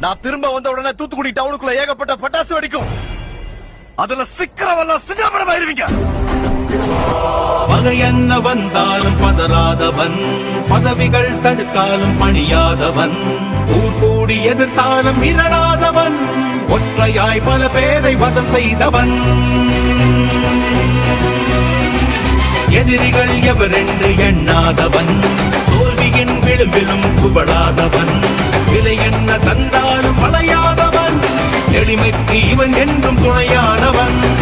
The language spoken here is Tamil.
நான் திரும்ப வந்த உடனே தூத்துக்குடி டவுனுக்குள்ள ஏகப்பட்ட பட்டாசு வெடிக்கும் அதுல சிக்கிறவெல்லாம் சிஜாபடம் ஆயிருவீங்க பகை என்ன வந்தாலும் பதறாதவன் பதவிகள் தடுத்தாலும் பணியாதவன் ஊர் கூடி எதிர்த்தாலும் மிரளாதவன் ஒற்றையாய் பல பேரை வதம் செய்தவன் எதிரிகள் எவரென்று எண்ணாதவன் தோல்வியின் விளிம்பிலும் குபடாதவன் விலை என்ன தந்தாலும் வளையாதவன் எளிமைக்கு இவன் என்றும் துணையானவன்